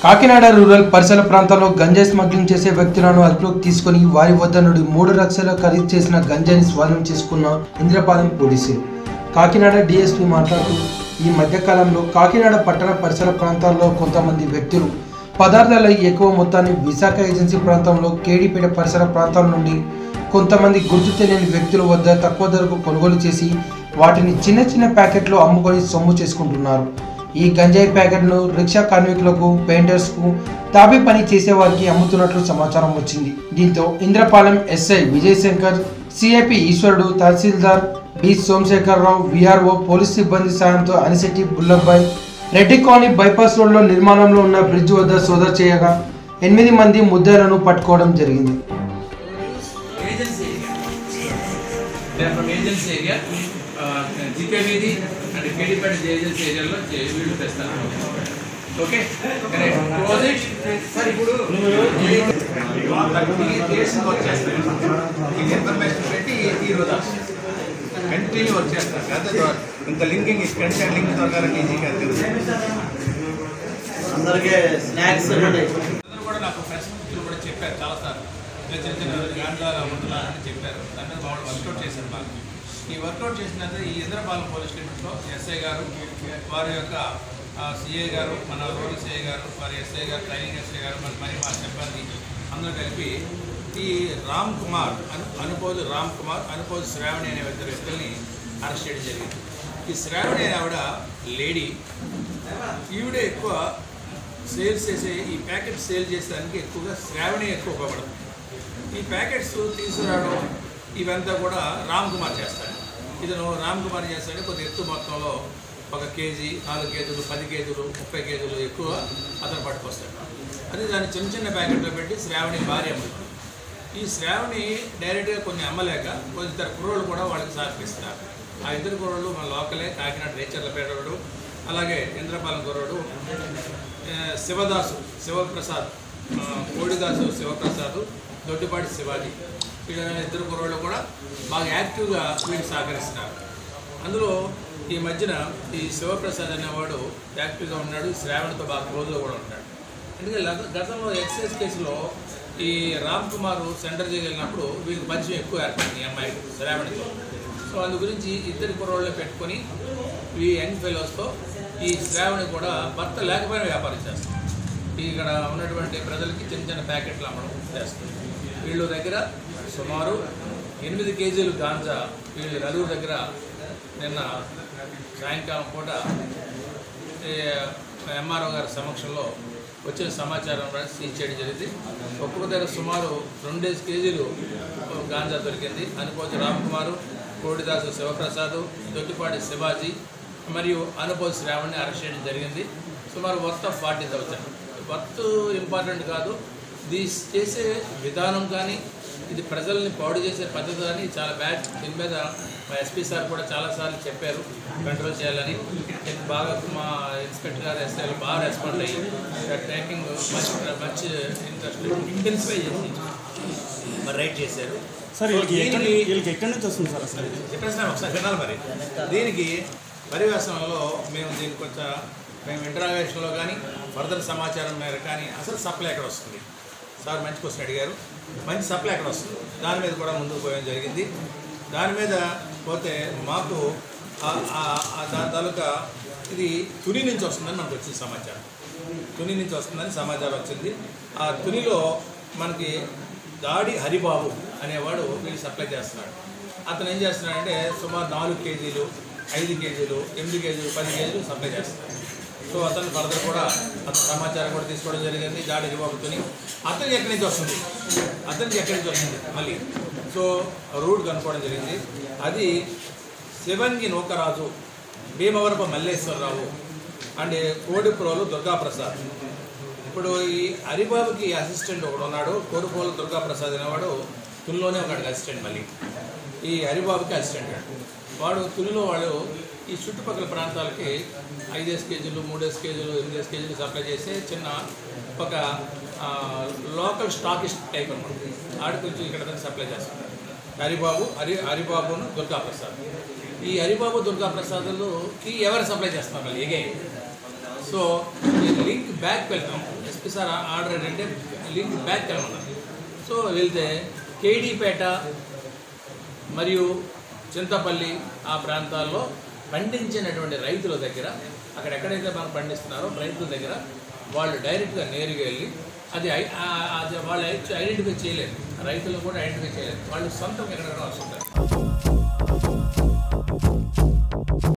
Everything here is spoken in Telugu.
కాకినాడ రూరల్ పరిసర ప్రాంతాల్లో గంజాయి స్మగ్లింగ్ చేసే వ్యక్తులను అదుపులోకి తీసుకుని వారి వద్ద నుండి మూడు లక్షల ఖరీదు చేసిన గంజాయిని స్వాధీనం చేసుకున్న ఇంద్రపాలెం పోలీసులు కాకినాడ డీఎస్పీ మాట్లాడుతూ ఈ మధ్యకాలంలో కాకినాడ పట్టణ పరిసర ప్రాంతాల్లో కొంతమంది వ్యక్తులు పదార్థాల ఎక్కువ మొత్తాన్ని విశాఖ ఏజెన్సీ ప్రాంతంలో కేడీపేట పరిసర ప్రాంతాల నుండి కొంతమంది గుర్తు తెలియని వ్యక్తుల వద్ద తక్కువ ధరకు కొనుగోలు చేసి వాటిని చిన్న చిన్న ప్యాకెట్లో అమ్ముకొని సొమ్ము చేసుకుంటున్నారు ఈ గంజాయి ప్యాకెట్ను రిక్షా కార్మికులకు పెయింటర్స్కు తాపీ పని చేసే వారికి అమ్ముతున్నట్లు సమాచారం వచ్చింది దీంతో ఇంద్రపాలెం ఎస్ఐ విజయ్ శంకర్ సిఐపి ఈశ్వరుడు తహసీల్దార్ బి సోమశేఖరరావు విఆర్ఓ పోలీస్ సిబ్బంది సాయంతో అనిశెట్టి బుల్లబ్బాయ్ రెడ్డి కాలనీ బైపాస్ రోడ్లో నిర్మాణంలో ఉన్న బ్రిడ్జ్ వద్ద సోదా చేయగా ఎనిమిది మంది ముద్దాయిలను పట్టుకోవడం జరిగింది agency area. They are from agency area. Uh, GK వీధి అండ్ కేడిపేట ఏజెన్సీ ఏరియాలో చే- వీళ్ళు తెస్తారు ఓకే క్లోజ్ ఇట్ సార్ ఇప్పుడు ఈ కేసులు వచ్చేస్తాయి ఈ ఇన్ఫర్మేషన్ పెట్టి ఈ రోజు కంటిన్యూ వచ్చేస్తారు కదా ద్వా- ఇంత లింకింగ్ కంటే లింక్ ద్వారా ఈజీ కాదు అందరికీ స్నాక్స్ ఉంటాయి అందరూ కూడా నాకు ప్రెస్ మిత్రులు కూడా చెప్పారు చాలా సార్ ఇలా చిన్న చిన్న గాంధాలు అమ్ముతున్నారని చెప్పారు దాని మీద వాళ్ళు వర్కౌట్ చేశారు బాగా ఈ వర్కౌట్ చేసినది ఈ ఇంద్రపాలెం పోలీస్ లిమిట్లో ఎస్ఐ గారు వారి యొక్క సిఐ గారు మన రూరల్ సిఐ గారు వారి ఎస్ఐ గారు ట్రైనింగ్ ఎస్ఐ గారు మరి మరి మా సిబ్బంది అందరూ కలిపి ఈ రామ్ కుమార్ అను అనుపోజు రామ్ కుమార్ అనుపోజు శ్రావణి అనే ఇద్దరు వ్యక్తుల్ని అరెస్ట్ చేయడం జరిగింది ఈ శ్రావణి అనే ఆవిడ లేడీ ఈవిడే ఎక్కువ సేల్స్ చేసే ఈ ప్యాకెట్ సేల్ చేసేదానికి ఎక్కువగా శ్రావణి ఎక్కువ ఉపయోగపడుతుంది ఈ ప్యాకెట్స్ తీసుకురావడం ఇవంతా కూడా రామ్ కుమార్ చేస్తాడు ఇతను రామ్ కుమార్ చేస్తాడు కొద్ది ఎత్తు మొత్తంలో ఒక కేజీ నాలుగు కేజీలు పది కేజీలు ముప్పై కేజీలు ఎక్కువ అతను పట్టుకొస్తాడు అది దాన్ని చిన్న చిన్న ప్యాకెట్లో పెట్టి శ్రావణి భార్య అమ్ముతుంది ఈ శ్రావణి డైరెక్ట్గా కొన్ని అమ్మలేక కొన్ని ఇద్దరు కుర్రోళ్ళు కూడా వాళ్ళకి సహకరిస్తారు ఆ ఇద్దరు కుర్రోళ్ళు మన లోకలే కాకినాడ రేచర్ల పేదవాడు అలాగే ఇంద్రపాలెం కుర్రోడు ఆ, శివదాసు శివప్రసాద్ ఆ, కోడిదాసు శివప్రసాద్ దొడ్డిపాటి శివాజీ వీళ్ళ ఇద్దరు కుర్రోళ్ళు కూడా బాగా యాక్టివ్గా వీళ్ళు సహకరిస్తున్నారు అందులో ఈ మధ్యన ఈ శివప్రసాద్ అనేవాడు యాక్టివ్గా ఉన్నాడు శ్రావణితో బాగా క్లోజ్గా కూడా ఉంటాడు ఎందుకంటే గత- గతంలో ఎక్సైజ్ కేసులో ఈ రామ్ కుమార్ సెంటర్ చేయగలిగినప్పుడు వీళ్ళకి పరిచయం ఎక్కువ ఏర్పడింది ఈ అమ్మాయి శ్రావణితో సో అందు గురించి ఇద్దరి కుర్రోళ్ళని పెట్టుకొని ఈ యంగ్ ఫెలోస్తో ఈ శ్రావణి కూడా భర్త లేకపోయినా వ్యాపారం చేస్తుంది ఇక్కడ ఉన్నటువంటి ప్రజలకి చిన్న చిన్న ప్యాకెట్లు అమ్మడం చేస్తుంది వీళ్ళ దగ్గర సుమారు ఎనిమిది కేజీలు గాంజా వీళ్ళు నలుగురు దగ్గర నిన్న సాయంకాలం పూట ఎంఆర్ఓ గారి సమక్షంలో వచ్చిన సమాచారం కూడా సీజ్ చేయడం జరిగింది ఒక్కొక్క దగ్గర సుమారు రెండేసి కేజీలు గాంజా దొరికింది అనుపోతి రామ్ కుమారు కోడిదాసు శివప్రసాద్ దొడ్డిపాటి శివాజీ మరియు అనుపోతి శ్రావణ్ని అరెస్ట్ చేయడం జరిగింది సుమారు worth of forty thousand worth important కాదు ఇది చేసే విధానం కానీ ఇది ప్రజల్ని పాడు చేసే పద్ధతి కానీ చాలా బ్యాడ్ దీని మీద మా ఎస్పీ సార్ కూడా చాలాసార్లు చెప్పారు కంట్రోల్ చేయాలని దీనికి బాగా మా ఇన్స్పెక్టర్ గారు ఎస్ఐలు బాగా రెస్పాండ్ అయ్యి tracking much much interest intensify చేసి మరి రైట్ చేశారు సార్ సో వీళ్ళకి ఎక్కడి దీనికి- వీళ్ళకి ఎక్కడి నుంచి వస్తుంది సార్ అసలు ఇది? చెప్పేసిన ఒకసారి వినాలి మరి దీనికి పరివేశంలో మేము దీనికి కొంచెం మేము ఇంటరాగేషన్లో కానీ ఫర్దర్ సమాచారం మేర కానీ అసలు సప్లై ఎక్కడ వస్తుంది సార్ మంచి క్వశ్చన్ అడిగారు మంచి సప్లై ఎక్కడ వస్తుంది దాని మీద కూడా ముందుకు పోయడం జరిగింది దాని మీద పోతే మాకు ఆ- ఆ- ఆ దాని తాలూకా ఇది తుని నుంచి వస్తుందని మనకు వచ్చింది సమాచారం తుని నుంచి వస్తుందని సమాచారం వచ్చింది ఆ తునిలో మనకి దాడి హరిబాబు అనేవాడు వీళ్ళు సప్లై చేస్తున్నాడు అతను ఏం చేస్తున్నాడంటే సుమారు నాలుగు కేజీలు ఐదు కేజీలు ఎనిమిది కేజీలు పది కేజీలు సప్లై చేస్తున్నాడు సో అతను ఫర్దర్ కూడా అతని సమాచారం కూడా తీసుకోవడం జరిగింది దాడి హరిబాబుతోని అతనికి ఎక్కడి నుంచి వస్తుంది అతనికి ఎక్కడి నుంచి వస్తుంది మళ్ళీ సో రూట్ కనుక్కోవడం జరిగింది అది శివంగి నూకరాజు భీమవరపు మల్లేశ్వరరావు అండ్ కోడిప్రోలు దుర్గాప్రసాద్ ఇప్పుడు ఈ హరిబాబుకి అసిస్టెంట్ ఒకడు ఉన్నాడు కోడిపోలు దుర్గాప్రసాద్ అనేవాడు తునిలోనే ఒకడికి అసిస్టెంట్ మళ్ళీ ఈ హరిబాబుకి అసిస్టెంట్ వాడు తునిలో వాడు ఈ చుట్టుపక్కల ప్రాంతాలకి ఐదేసి కేజీలు మూడేసి కేజీలు ఎనిమిదేసి కేజీలు సప్లై చేసే చిన్న ఒక ఆ, లోకల్ స్టాకిస్ట్ టైప్ అనమాట ఆడి కొంచెం ఇక్కడ దాకా సప్లై చేస్తాడు హరిబాబు హరి హరిబాబును దుర్గాప్రసాద్ ఈ హరిబాబు దుర్గాప్రసాద్కి ఎవరు సప్లై చేస్తున్నారు మళ్ళీ ఎగే సో ఈ లింక్ బ్యాక్ వెళ్తాం సార్ ఆర్డర్ ఏంటంటే లింక్ బ్యాక్ వెళ్ళమన్నారు సో వెళ్తే కేడీపేట మరియు చింతపల్లి ఆ ప్రాంతాల్లో పండించినటువంటి రైతుల దగ్గర అక్కడ ఎక్కడైతే మనం పండిస్తున్నారో రైతుల దగ్గర వాళ్ళు డైరెక్ట్గా నేరుగా వెళ్ళి అది ఐ- ఆ- అది వాళ్ళు ఐడెంటిఫై చేయలేదు రైతులు కూడా ఐడెంటిఫై చేయలేదు వాళ్ళు సొంతం ఎక్కడెక్కడ వస్తుంటారు